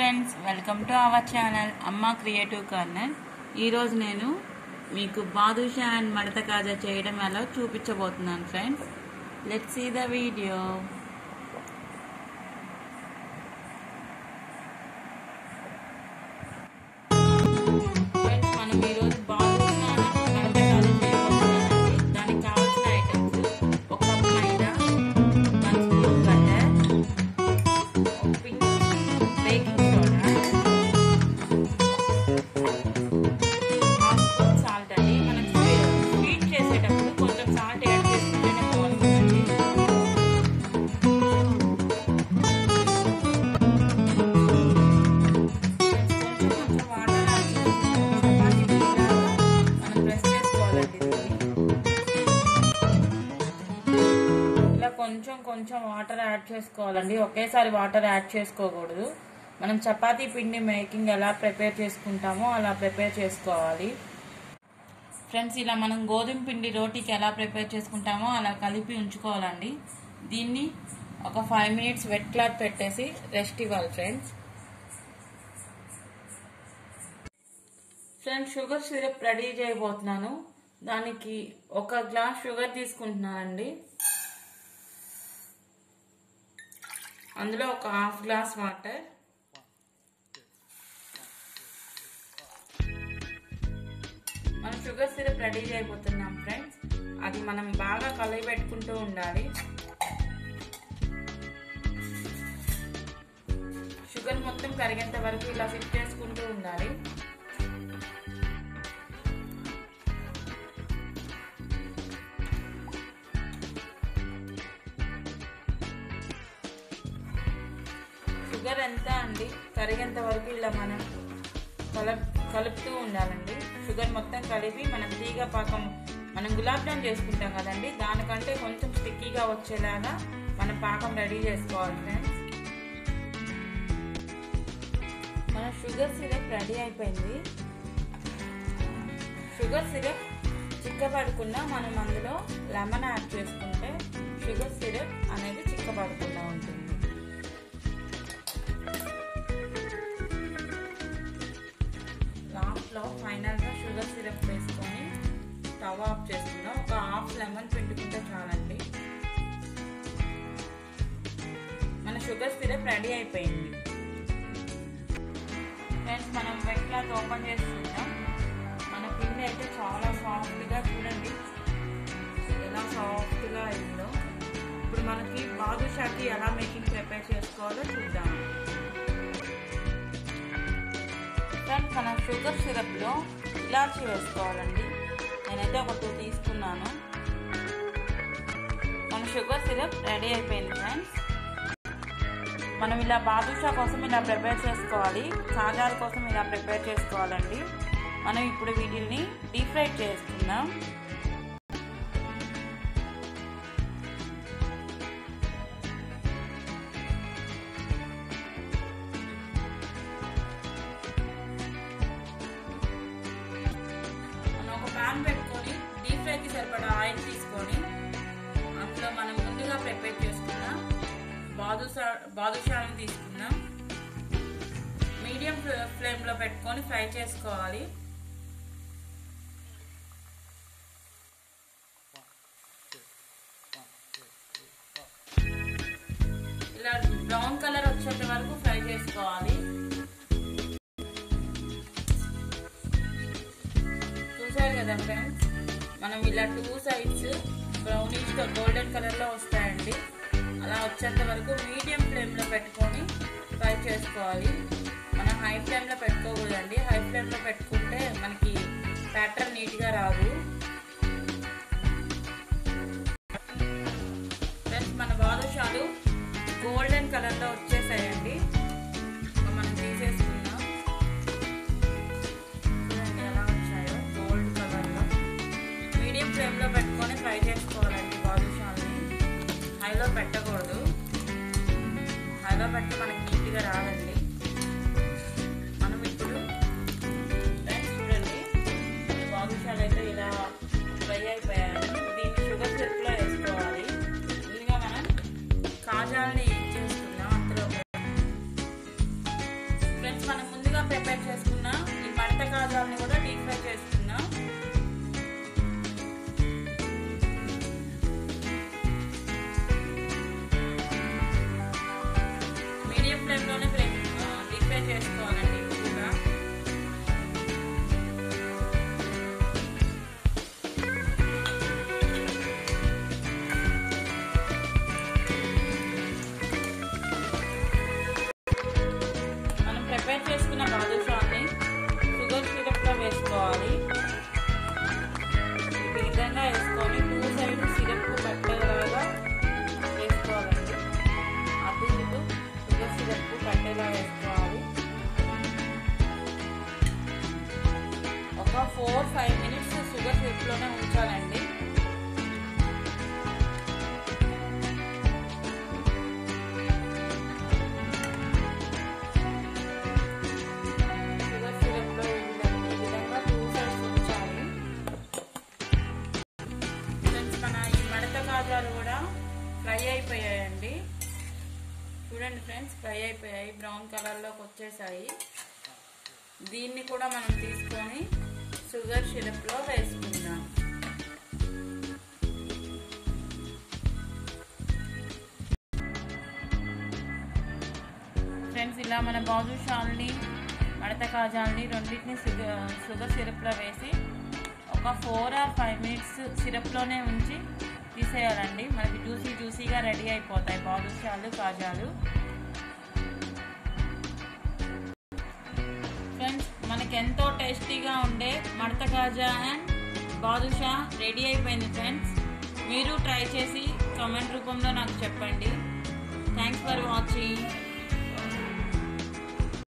friends welcome to our channel అమ్మ creative corner ఈరోజు నేను మీకు బాదుషా అండ్ మడత కాజా చేయడం ఎలా చూపించబోతున్నాను friends let see the video friends మనం ఈరోజు బాదుషా అండ్ మడత కాజా చేయబోతున్నామండి దానికి కావాల్సిన ఐటమ్స్ ఒక కప్ మైదా one spoon butter baking soda half spoon salt అండి మనం స్వీట్ చేసేటప్పుడు కొంచెం సాల్ట్ యాడ్ చేసుకుంటేనే బాగుంటుందండి కొంచెం కొంచెం వాటర్ యాడ్ చేసుకుంటే చపాతీ పిండిలాగా మనం ప్రెస్ చేసుకోవాలండి దీన్ని ఇలా కొంచెం కొంచెం వాటర్ యాడ్ చేసుకోవాలండి ఒకేసారి వాటర్ యాడ్ చేసుకోకూడదు మనం చపాతీ పిండి మేకింగ్ ఎలా ప్రిపేర్ చేసుకుంటామో అలా ప్రిపేర్ చేసుకోవాలి ఫ్రెండ్స్ ఇలా మనం గోధుమ పిండి రోటీకి ఎలా ప్రిపేర్ చేసుకుంటామో అలా కలిపి ఉంచుకోవాలండి దీన్ని ఒక ఫైవ్ మినిట్స్ వెట్ క్లాత్ పెట్టేసి రెస్ట్ ఇవ్వాలి friends friends sugar syrup ready చేయబోతున్నాను దానికి ఒక గ్లాస్ షుగర్ తీసుకుంటున్నానండి అందులో ఒక హాఫ్ గ్లాస్ వాటర్ మనం షుగర్ సిరప్ రెడీ చేయబోతున్నాం ఫ్రెండ్స్ అది మనం బాగా కలిగి పెట్టుకుంటూ ఉండాలి షుగర్ మొత్తం కరిగేంత వరకు ఇలా సిప్ చేసుకుంటూ ఉండాలి షుగర్ ఎంత అండి కరిగేంత వరకు ఇలా మనం కలప్ కలుపుతూ ఉండాలండి షుగర్ మొత్తం కలిపి మనం తీగ పాకం మనం గులాబ్ జామ్ చేసుకుంటాం కదండి దానికంటే కొంచెం స్టిక్కీగా వచ్చేలాగా మనం పాకం రెడీ చేసుకోవాలి ఫ్రెండ్స్ మన షుగర్ సిరప్ రెడీ అయిపోయింది షుగర్ సిరప్ చిక్కబడకుండా మనం అందులో లెమన్ యాడ్ చేసుకుంటే షుగర్ సిరప్ అనేది చిక్కబడకుండా ఉంటుంది లాస్ట్లో ఫైనల్గా షుగర్ సిరప్ వేసుకొని స్టవ్ ఆఫ్ చేసుకుందాం ఒక హాఫ్ లెమన్ పిండుకుంటే చాలండి మన షుగర్ సిరప్ రెడీ అయిపోయింది ఫ్రెండ్స్ మనం వెట్ క్లాత్ ఓపెన్ చేసుకుందాం మన పిండి అయితే చాలా సాఫ్ట్గా చూడండి ఎలా సాఫ్ట్గా అయిందో ఇప్పుడు మనకి బాదుషాకి ఎలా మేకింగ్ ప్రిపేర్ చేసుకోవాలో చూద్దాం ఫ్రెండ్స్ మనం షుగర్ సిరప్లో ఇలాచీ వేసుకోవాలండి నేనైతే ఒక టూ తీసుకున్నాను మన షుగర్ సిరప్ రెడీ అయిపోయింది ఫ్రెండ్స్ మనం ఇలా బాదుషా కోసం ఇలా ప్రిపేర్ చేసుకోవాలి కాజాల కోసం ఇలా ప్రిపేర్ చేసుకోవాలండి మనం ఇప్పుడు వీటిని డీప్ ఫ్రై చేసుకుందాం మనం ఒక ప్యాన్ పెట్టుకొని డీప్ ఫ్రైకి సరిపడా ఆయిల్ తీసుకొని అందులో మనం ముందుగా ప్రిపేర్ చేసుకున్న బాదుషా బాదుషాలను తీసుకుందాం మీడియం ఫ్లేమ్లో పెట్టుకొని ఫ్రై చేసుకోవాలి ఇలా బ్రౌన్ కలర్ వచ్చేంత వరకు ఫ్రై చేసుకోవాలి చూసారు కదా ఫ్రెండ్స్ మనం ఇలా టూ సైడ్స్ బ్రౌనిష్ గోల్డెన్ కలర్లో వస్తాయండి అలా వచ్చేంత వరకు మీడియం ఫ్లేమ్లో పెట్టుకొని ఫ్రై చేసుకోవాలి మనం హై ఫ్లేమ్లో పెట్టుకోకూడదండి హై ఫ్లేమ్లో పెట్టుకుంటే మనకి ప్యాటర్న్ నీట్గా రాదు ఫ్రెండ్స్ మన బాదుషాలు గోల్డెన్ కలర్లో వచ్చేసాయండి మనం తీసేసుకుందాం చూడండి ఎలా వచ్చాయో గోల్డ్ కలర్లో మీడియం ఫ్లేమ్లో పెట్టుకొని ఫ్రై చేసుకోవాలండి బాదుషాల్ని హైలో పెట్టకూడదు హైలో పెడితే మనకి నీట్గా రాదండి మనం ఇప్పుడు ఫ్రెండ్స్ చూడండి బాదుషాలు అయితే ఇలా ఫ్రై అయిపోయాయి దీన్ని షుగర్ సిరప్లో వేసుకోవాలి ముందుగా మనం కాజాలని చేసుకుందాం అందులో విధంగా వేసుకొని టూ సైడ్ సిరప్ పట్టేలాగా వేసుకోవాలండి అటు ఇటు షుగర్ సిరప్ పట్టేలా వేసుకోవాలి ఒక ఫోర్ ఫైవ్ మినిట్స్ షుగర్ సిరప్లోనే ఉంచాలండి షుగర్ సిరప్లో ఈ విధంగా టూ సైడ్స్ ఉంచాలి ఫ్రెండ్స్ మన ఈ మడత కాజాలు కూడా ఫ్రై అయిపోయాయండి చూడండి ఫ్రెండ్స్ ఫ్రై అయిపోయాయి బ్రౌన్ కలర్లోకి వచ్చేసాయి దీన్ని కూడా మనం తీసుకొని షుగర్ సిరప్లో వేసుకుందాం ఫ్రెండ్స్ ఇలా మన బాదుషాల్ని మడత కాజాల్ని రెండింటిని షుగర్ షుగర్ సిరప్లో వేసి ఒక ఫోర్ ఆర్ ఫైవ్ మినిట్స్ సిరప్లోనే ఉంచి తీసేయాలండి మనకి జ్యూసీ జ్యూసీగా రెడీ అయిపోతాయి బాదుషాలు కాజాలు ఫ్రెండ్స్ మనకి ఎంతో టేస్టీగా ఉండే మడత కాజా అండ్ బాదుషా రెడీ అయిపోయింది ఫ్రెండ్స్ మీరు ట్రై చేసి కామెంట్ రూపంలో నాకు చెప్పండి థ్యాంక్స్ ఫర్ వాచింగ్